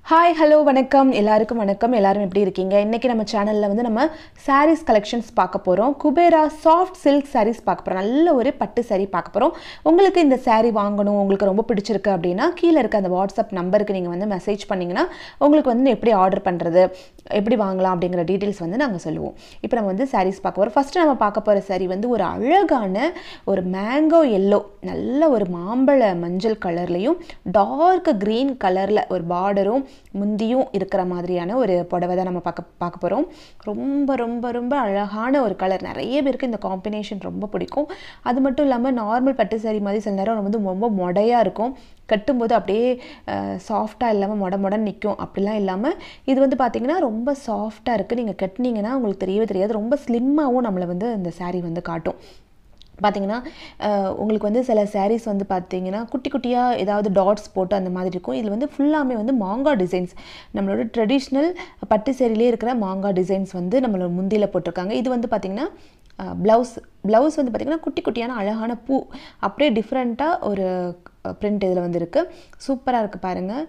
hi hello வணக்கம் எல்லாருக்கும் வணக்கம் எல்லாரும் எப்படி இருக்கீங்க இன்றைக்கி நம்ம சேனலில் வந்து நம்ம sarees கலெக்ஷன்ஸ் பார்க்க போகிறோம் குபேரா சாஃப்ட் சில்க் sarees பார்க்க போகிறோம் நல்ல ஒரு பட்டு saree பார்க்க போகிறோம் உங்களுக்கு இந்த saree வாங்கணும் உங்களுக்கு ரொம்ப பிடிச்சிருக்கு அப்படின்னா கீழே இருக்க அந்த வாட்ஸ்அப் நம்பருக்கு நீங்கள் வந்து மெசேஜ் பண்ணிங்கன்னா உங்களுக்கு வந்து எப்படி ஆர்டர் பண்ணுறது எப்படி வாங்கலாம் அப்படிங்கிற டீட்டெயில்ஸ் வந்து நாங்கள் சொல்லுவோம் இப்போ நம்ம வந்து sarees பார்க்க போகிறோம் ஃபஸ்ட்டு நம்ம பார்க்க போகிற saree வந்து ஒரு அழகான ஒரு மேங்கோ எல்லோ நல்ல ஒரு மாம்பழ மஞ்சள் கலர்லேயும் டார்க் க்ரீன் கலரில் ஒரு பார்டரும் முந்தியும் இருக்கிற மாதிரியான ஒரு புடவை தான் நம்ம பார்க்க பார்க்க போகிறோம் ரொம்ப ரொம்ப ரொம்ப அழகான ஒரு கலர் நிறைய பேருக்கு இந்த காம்பினேஷன் ரொம்ப பிடிக்கும் அது மட்டும் இல்லாமல் நார்மல் பட்டு saree மாதிரி சில நேரம் வந்து ரொம்ப மொடையாக இருக்கும் கட்டும்போது அப்படியே சாஃப்டாக இல்லாமல் மொட மொடன்னு நிற்கும் அப்படிலாம் இல்லாமல் இது வந்து பார்த்திங்கன்னா ரொம்ப சாஃப்டாக இருக்குது நீங்கள் கட்டினீங்கன்னா உங்களுக்கு தெரியவே தெரியாது ரொம்ப ஸ்லிம்மாகவும் நம்மளை வந்து இந்த saree வந்து காட்டும் பார்த்தீங்கன்னா அஹ், உங்களுக்கு வந்து சில sarees வந்து பார்த்தீங்கன்னா குட்டி குட்டியாக ஏதாவது டாட்ஸ் போட்டு அந்த மாதிரி இருக்கும் இதில் வந்து ஃபுல்லாமே வந்து மாங்கா டிசைன்ஸ் நம்மளோட ட்ரெடிஷ்னல் பட்டு சேரிலே இருக்கிற மாங்கா டிசைன்ஸ் வந்து நம்மளோட முந்தியில் போட்டிருக்காங்க இது வந்து பார்த்திங்கன்னா ப்ளவுஸ் ப்ளவுஸ் வந்து பார்த்திங்கன்னா குட்டி குட்டியான அழகான பூ அப்படியே டிஃப்ரெண்ட்டாக ஒரு பிரிண்ட் இதில் வந்து இருக்குது சூப்பராக இருக்குது பாருங்கள்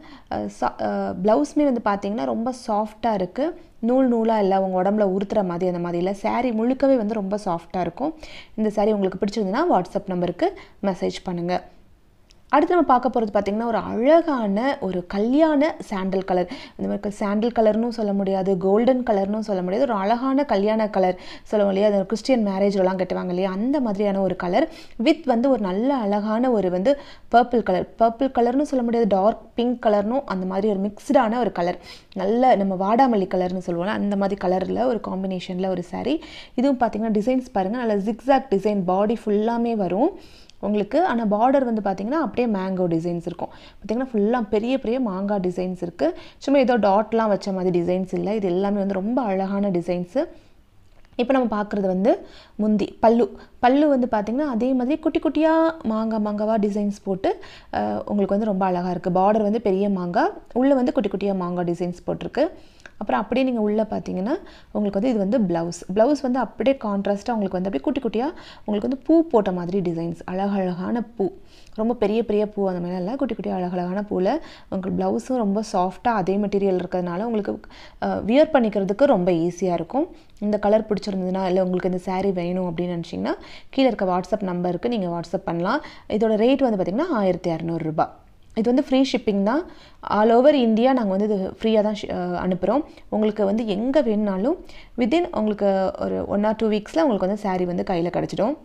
ப்ளவுஸுமே வந்து பார்த்திங்கன்னா ரொம்ப சாஃப்டாக இருக்குது நூல் நூலாக இல்லை உங்கள் உடம்புல உறுத்துற மாதிரி அந்த மாதிரி இல்லை saree முழுக்கவே வந்து ரொம்ப சாஃப்டாக இருக்கும் இந்த saree உங்களுக்கு பிடிச்சிருந்ததுன்னா வாட்ஸ்அப் நம்பருக்கு மெசேஜ் பண்ணுங்கள் அடுத்து நம்ம பார்க்க போகிறது பார்த்திங்கன்னா ஒரு அழகான ஒரு கல்யாண சாண்டல் கலர் இந்த மாதிரி சாண்டல் கலர்னும் சொல்ல முடியாது கோல்டன் கலர்னும் சொல்ல முடியாது ஒரு அழகான கல்யாண கலர் சொல்லுவோம் இல்லையா அது கிறிஸ்டியன் மேரேஜ்லாம் கட்டுவாங்க இல்லையா அந்த மாதிரியான ஒரு கலர் வித் வந்து ஒரு நல்ல அழகான ஒரு வந்து பர்பிள் கலர் பர்பிள் கலர்னு சொல்ல முடியாது டார்க் பிங்க் கலர்னும் அந்த மாதிரி ஒரு மிக்ஸ்டான ஒரு கலர் நல்ல நம்ம வாடாமல்லி கலர்னு சொல்லுவோம்ல அந்த மாதிரி கலரில் ஒரு காம்பினேஷனில் ஒரு saree இதுவும் பார்த்திங்கன்னா டிசைன்ஸ் பாருங்கள் நல்ல ஜிக்ஸாக் டிசைன் பாடி ஃபுல்லாமே வரும் உங்களுக்கு ஆனால் பார்டர் வந்து பார்த்தீங்கன்னா அப்படியே மேங்கோ டிசைன்ஸ் இருக்கும் பார்த்தீங்கன்னா ஃபுல்லாக பெரிய பெரிய மாங்காய் டிசைன்ஸ் இருக்குது சும்மா ஏதோ டாட்லாம் வச்ச மாதிரி டிசைன்ஸ் இல்லை இது எல்லாமே வந்து ரொம்ப அழகான டிசைன்ஸு இப்போ நம்ம பார்க்குறது வந்து முந்தி பல்லு பல்லு வந்து பார்த்திங்கன்னா அதே மாதிரி குட்டி குட்டியாக மாங்காய் மாங்காவாக டிசைன்ஸ் போட்டு அஹ், உங்களுக்கு வந்து ரொம்ப அழகாக இருக்குது பார்டர் வந்து பெரிய மாங்காய் உள்ளே வந்து குட்டி குட்டியாக மாங்காய் டிசைன்ஸ் போட்டிருக்கு அப்புறம் அப்படியே நீங்கள் உள்ளே பார்த்தீங்கன்னா உங்களுக்கு வந்து இது வந்து ப்ளவுஸ் ப்ளவுஸ் வந்து அப்படியே கான்ட்ராஸ்ட்டாக உங்களுக்கு வந்து அப்படியே குட்டி குட்டியாக உங்களுக்கு வந்து பூ போட்ட மாதிரி டிசைன்ஸ் அழகழகான பூ ரொம்ப பெரிய பெரிய பூ அந்த மாதிரிலாம் இல்லை குட்டி குட்டி அழகழகான பூவில் உங்களுக்கு ப்ளவுஸும் ரொம்ப சாஃப்டாக அதே மெட்டீரியல் இருக்கிறதுனால உங்களுக்கு வியர் பண்ணிக்கிறதுக்கு ரொம்ப ஈஸியாக இருக்கும் இந்த கலர் பிடிச்சிருந்ததுன்னா இல்லை உங்களுக்கு இந்த saree வேணும் அப்படின்னு நினச்சிங்கன்னா கீழே இருக்க வாட்ஸ்அப் நம்பருக்கு நீங்கள் வாட்ஸ்அப் பண்ணலாம் இதோட ரேட் வந்து பார்த்திங்கன்னா ஆயிரத்தி இரநூறுபா இது வந்து ஃப்ரீ ஷிப்பிங் தான் ஆல் ஓவர் இந்தியா நாங்கள் வந்து இது ஃப்ரீயாக தான் அனுப்புகிறோம் உங்களுக்கு வந்து எங்கே வேணுனாலும் வித்தின் உங்களுக்கு ஒரு ஒன் ஆர் டூ வீக்ஸில் உங்களுக்கு வந்து saree வந்து கையில் கிடச்சிடும்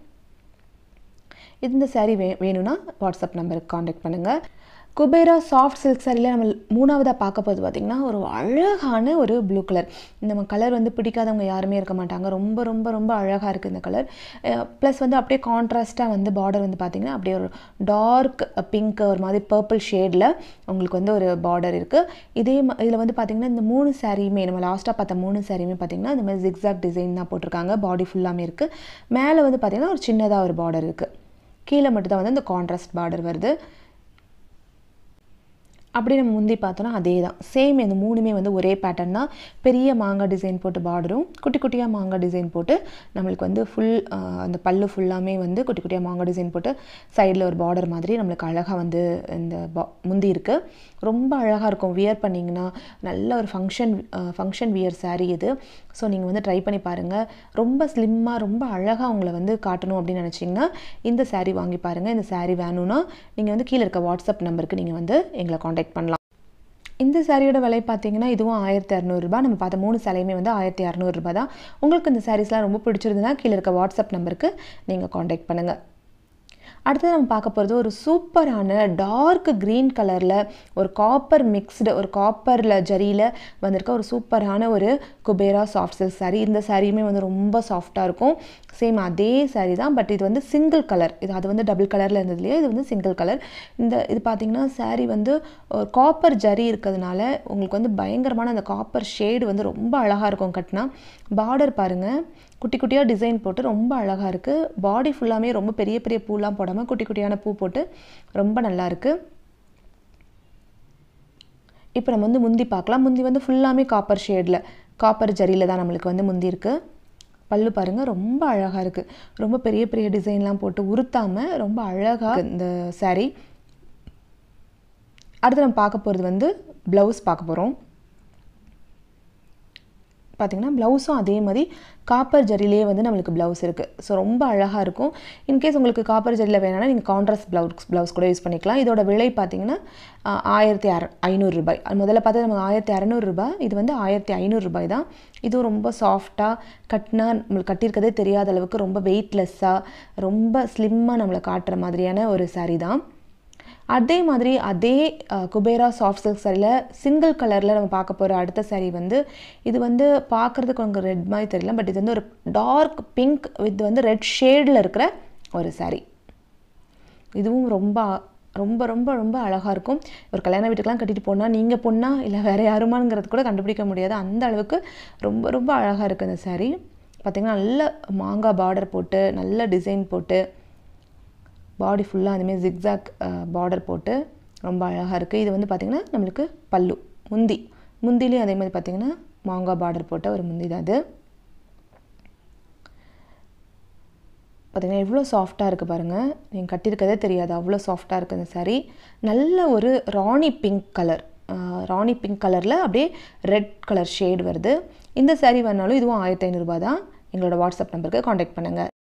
இந்த saree வே வேணும்னா வாட்ஸ்அப் நம்பருக்கு காண்டாக்ட் பண்ணுங்கள் குபேரா சாஃப்ட் சில்க் சாரியில் நம்ம மூணாவதாக பார்க்க போது பார்த்திங்கன்னா ஒரு அழகான ஒரு ப்ளூ கலர் இந்த கலர் வந்து பிடிக்காதவங்க யாருமே இருக்க மாட்டாங்க ரொம்ப ரொம்ப ரொம்ப அழகாக இருக்குது இந்த கலர் ப்ளஸ் வந்து அப்படியே கான்ட்ராஸ்ட்டாக வந்து பார்டர் வந்து பார்த்திங்கன்னா அப்படியே ஒரு டார்க் பிங்க் ஒரு மாதிரி பர்பிள் ஷேடில் உங்களுக்கு வந்து ஒரு பார்டர் இருக்குது இதே இதில் வந்து பார்த்திங்கன்னா இந்த மூணு சாரியுமே நம்ம லாஸ்ட்டாக பார்த்த மூணு சாரியுமே பார்த்திங்கன்னா இந்த மாதிரி ஜிக்ஸாக் டிசைன் தான் போட்டிருக்காங்க பாடி ஃபுல்லாமே இருக்குது மேலே வந்து பார்த்திங்கன்னா ஒரு சின்னதாக ஒரு பார்டர் இருக்குது கீழே மட்டும் தான் வந்து இந்த கான்ட்ராஸ்ட் பார்டர் வருது அப்படி நம்ம முந்தி பார்த்தோன்னா அதே தான் சேம் இந்த மூணுமே வந்து ஒரே பேட்டர்ன் தான் பெரிய மாங்காய் டிசைன் போட்டு பார்டரும் குட்டி குட்டியாக மாங்காய் டிசைன் போட்டு நம்மளுக்கு வந்து ஃபுல் அந்த பல்லு ஃபுல்லாமே வந்து குட்டி குட்டியாக மாங்காய் டிசைன் போட்டு சைடில் ஒரு பார்டர் மாதிரி நம்மளுக்கு அழகாக வந்து இந்த பா முந்தி இருக்குது ரொம்ப அழகாக இருக்கும் வியர் பண்ணிங்கன்னா நல்ல ஒரு ஃபங்க்ஷன் ஃபங்க்ஷன் வியர் saree இது ஸோ நீங்கள் வந்து ட்ரை பண்ணி பாருங்கள் ரொம்ப ஸ்லிம்மாக ரொம்ப அழகாக உங்களை வந்து காட்டணும் அப்படின்னு நினச்சிங்கன்னா இந்த saree வாங்கி பாருங்கள் இந்த saree வேணும்னா நீங்கள் வந்து கீழே இருக்க வாட்ஸ்அப் நம்பருக்கு நீங்கள் வந்து எங்களை காண்டாக்ட் பண்ணலாம் இந்த சாரியோட விலை பார்த்தீங்கன்னா இதுவும் ஆயிரத்தி இரநூறுபா நம்ம பார்த்த மூணு சேலையுமே வந்து ஆயிரத்தி இரநூறுபா தான் உங்களுக்கு இந்த சாரீஸ்லாம் ரொம்ப பிடிச்சிருந்ததுன்னா கீழே இருக்க வாட்ஸ்அப் நம்பருக்கு நீங்கள் காண்டாக்ட் பண்ணுங்கள் அடுத்தது நம்ம பார்க்க போகிறது ஒரு சூப்பரான டார்க் க்ரீன் கலரில் ஒரு காப்பர் மிக்ஸ்டு ஒரு காப்பரில் ஜரியில் வந்திருக்க ஒரு சூப்பரான ஒரு குபேரா சாஃப்ட் சில்க் saree இந்த சாரியுமே வந்து ரொம்ப சாஃப்டாக இருக்கும் சேம் அதே saree தான் பட் இது வந்து சிங்கிள் கலர் இது அது வந்து டபுள் கலரில் இருந்தது இல்லையா இது வந்து சிங்கிள் கலர் இந்த இது பார்த்தீங்கன்னா saree வந்து ஒரு காப்பர் ஜரி இருக்கிறதுனால உங்களுக்கு வந்து பயங்கரமான அந்த காப்பர் ஷேடு வந்து ரொம்ப அழகாக இருக்கும் கட்டினா பார்டர் பாருங்கள் குட்டி குட்டியாக டிசைன் போட்டு ரொம்ப அழகாக இருக்குது பாடி ஃபுல்லாமே ரொம்ப பெரிய பெரிய பூலாம் போடாமல் குட்டி குட்டியான பூ போட்டு ரொம்ப நல்லா இருக்கு இப்போ நம்ம வந்து முந்தி பார்க்கலாம் முந்தி வந்து ஃபுல்லாமே காப்பர் ஷேடில் காப்பர் ஜரியில் தான் நம்மளுக்கு வந்து முந்தி இருக்குது பல்லு பாருங்கள் ரொம்ப அழகாக இருக்குது ரொம்ப பெரிய பெரிய டிசைன்லாம் போட்டு உறுத்தாமல் ரொம்ப அழகாக இந்த saree அடுத்து நம்ம பார்க்க போகிறது வந்து ப்ளவுஸ் பார்க்க போகிறோம் பார்த்திங்கன்னா ப்ளவுஸும் அதே மாதிரி காப்பர் ஜரிலே வந்து நம்மளுக்கு ப்ளவுஸ் இருக்குது ஸோ ரொம்ப அழகாக இருக்கும் இன்கேஸ் உங்களுக்கு காப்பர் ஜரியில் வேணும்னா நீங்கள் கான்ட்ராஸ்ட் ப்ளவுஸ் ப்ளவுஸ் கூட யூஸ் பண்ணிக்கலாம் இதோட விலை பார்த்தீங்கன்னா ஆயிரத்தி அற ஐநூறு ரூபாய் முதல்ல பார்த்தா நமக்கு ஆயிரத்தி அறநூறுரூபா இது வந்து ஆயிரத்தி ஐநூறு ரூபாய் தான் இதுவும் ரொம்ப சாஃப்டாக கட்டினா நம்மளுக்கு கட்டியிருக்கதே தெரியாத அளவுக்கு ரொம்ப வெயிட்லெஸ்ஸாக ரொம்ப ஸ்லிம்மாக நம்மளை காட்டுற மாதிரியான ஒரு சாரீ தான் அதே மாதிரி அதே குபேரா சாஃப்ட் சில்க் சாரியில் சிங்கிள் கலரில் நம்ம பார்க்க போகிற அடுத்த சாரீ வந்து இது வந்து பார்க்குறதுக்கு உங்களுக்கு ரெட் மாதிரி தெரியல பட் இது வந்து ஒரு டார்க் பிங்க் வித் வந்து ரெட் ஷேடில் இருக்கிற ஒரு சாரீ இதுவும் ரொம்ப ரொம்ப ரொம்ப ரொம்ப அழகாக இருக்கும் ஒரு கல்யாண வீட்டுக்கெலாம் கட்டிட்டு போனால் நீங்கள் பொண்ணா இல்லை வேறு யாருமாங்கிறது கூட கண்டுபிடிக்க முடியாது அந்த அளவுக்கு ரொம்ப ரொம்ப அழகாக இருக்குது இந்த சாரீ பார்த்திங்கன்னா நல்ல மாங்காய் பார்டர் போட்டு நல்ல டிசைன் போட்டு பாடி ஃபுல்லாக அந்தமாரி ஜிக்ஸாக் பார்டர் போட்டு ரொம்ப அழகாக இருக்குது இது வந்து பார்த்திங்கன்னா நம்மளுக்கு பல்லு முந்தி முந்திலையும் அதே மாதிரி பார்த்திங்கன்னா மாங்காய் பார்டர் போட்ட ஒரு முந்தி தான் அது பார்த்திங்கன்னா எவ்வளோ சாஃப்டாக இருக்குது பாருங்கள் நீங்கள் கட்டியிருக்கதே தெரியாது அவ்வளோ சாஃப்டாக இருக்குது இந்த சாரீ நல்ல ஒரு rani pink colour rani pink கலரில் அப்படியே ரெட் கலர் ஷேட் வருது இந்த சாரீ வேணாலும் இதுவும் ஆயிரத்தி ஐநூறுரூபா தான் எங்களோட வாட்ஸ்அப் நம்பருக்கு காண்டாக்ட் பண்ணுங்கள்